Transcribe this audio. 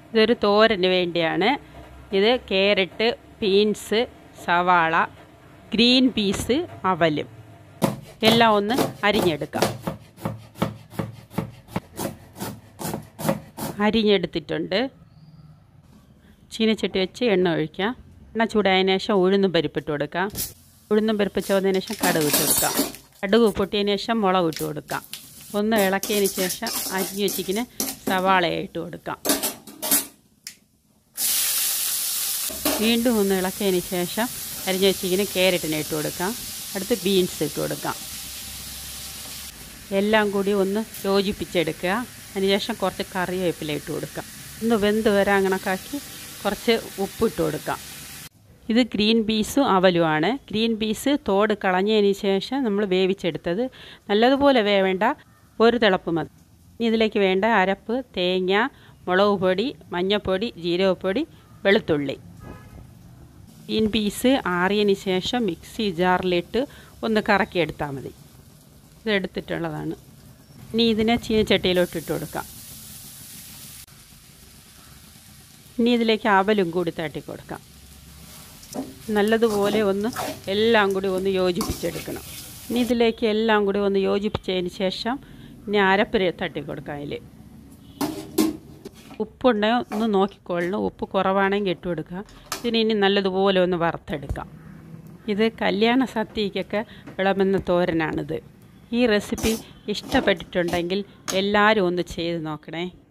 ഇതൊരു തോരന് വേണ്ടിയാണ് ഇത് ക്യാരറ്റ് ബീൻസ് സവാള ഗ്രീൻ പീസ് അവലും എല്ലാം ഒന്ന് അരിഞ്ഞെടുക്കാം അരിഞ്ഞെടുത്തിട്ടുണ്ട് ചീനച്ചട്ടി വെച്ച് എണ്ണ ഒഴിക്കാം എണ്ണ ചൂടായതിനു ശേഷം ഉഴുന്നും പരിപ്പിട്ട് കൊടുക്കാം ഉഴുന്നും പരിപ്പ് ചുവന്നതിന് ശേഷം കടുക് ഇട്ട് കൊടുക്കാം കടുക് പൊട്ടിയതിന് ശേഷം മുളക് ഇട്ട് കൊടുക്കാം ഒന്ന് ഇളക്കിയതിന് ശേഷം അരിഞ്ഞു വെച്ചിങ്ങനെ സവാളയായിട്ട് കൊടുക്കാം വീണ്ടും ഒന്ന് ഇളക്കിയതിന് ശേഷം അരിഞ്ഞു വെച്ചിങ്ങനെ ക്യാരറ്റിനെ ഇട്ട് കൊടുക്കാം അടുത്ത് ബീൻസ് ഇട്ട് കൊടുക്കാം എല്ലാം കൂടി ഒന്ന് യോജിപ്പിച്ചെടുക്കുക അതിനുശേഷം കുറച്ച് കറിവേപ്പില ഇട്ട് കൊടുക്കാം ഒന്ന് വെന്ത് വരാൻ കണക്കാക്കി കുറച്ച് ഉപ്പിട്ട് കൊടുക്കാം ഇത് ഗ്രീൻ പീസും അവലുമാണ് ഗ്രീൻ പീസ് തോട് കളഞ്ഞതിന് ശേഷം നമ്മൾ വേവിച്ചെടുത്തത് നല്ലതുപോലെ വേവേണ്ട ഒരു തിളപ്പ് മതി ഇനി ഇതിലേക്ക് വേണ്ട അരപ്പ് തേങ്ങ മുളക് പൊടി മഞ്ഞൾപ്പൊടി ജീരകപ്പൊടി വെളുത്തുള്ളി ഗ്രീൻ പീസ് ആറിയതിന് ശേഷം മിക്സി ജാറിലിട്ട് ഒന്ന് കറക്കിയെടുത്താൽ മതി ഇത് എടുത്തിട്ടുള്ളതാണ് ഇനി ഇതിനെ ചീനച്ചട്ടിയിലോട്ട് ഇട്ട് കൊടുക്കാം ഇനി ഇതിലേക്ക് അവലും കൂടി തട്ടി കൊടുക്കാം നല്ലതുപോലെ ഒന്ന് എല്ലാം കൂടി ഒന്ന് യോജിപ്പിച്ചെടുക്കണം ഇനി ഇതിലേക്ക് എല്ലാം കൂടി ഒന്ന് യോജിപ്പിച്ചതിന് ശേഷം ഇനി അരപ്പ് തട്ടി കൊടുക്കാം അതിൽ ഉപ്പുണ്ടെങ്കിൽ ഒന്ന് നോക്കിക്കൊള്ളണം ഉപ്പ് കുറവാണെങ്കിൽ ഇട്ട് കൊടുക്കുക ഇതിന് ഇനി നല്ലതുപോലെ ഒന്ന് വറുത്തെടുക്കാം ഇത് കല്യാണ സദ്യക്കൊക്കെ വിളമ്പുന്ന തോരനാണിത് ഈ റെസിപ്പി ഇഷ്ടപ്പെട്ടിട്ടുണ്ടെങ്കിൽ എല്ലാവരും ഒന്ന് ചെയ്ത് നോക്കണേ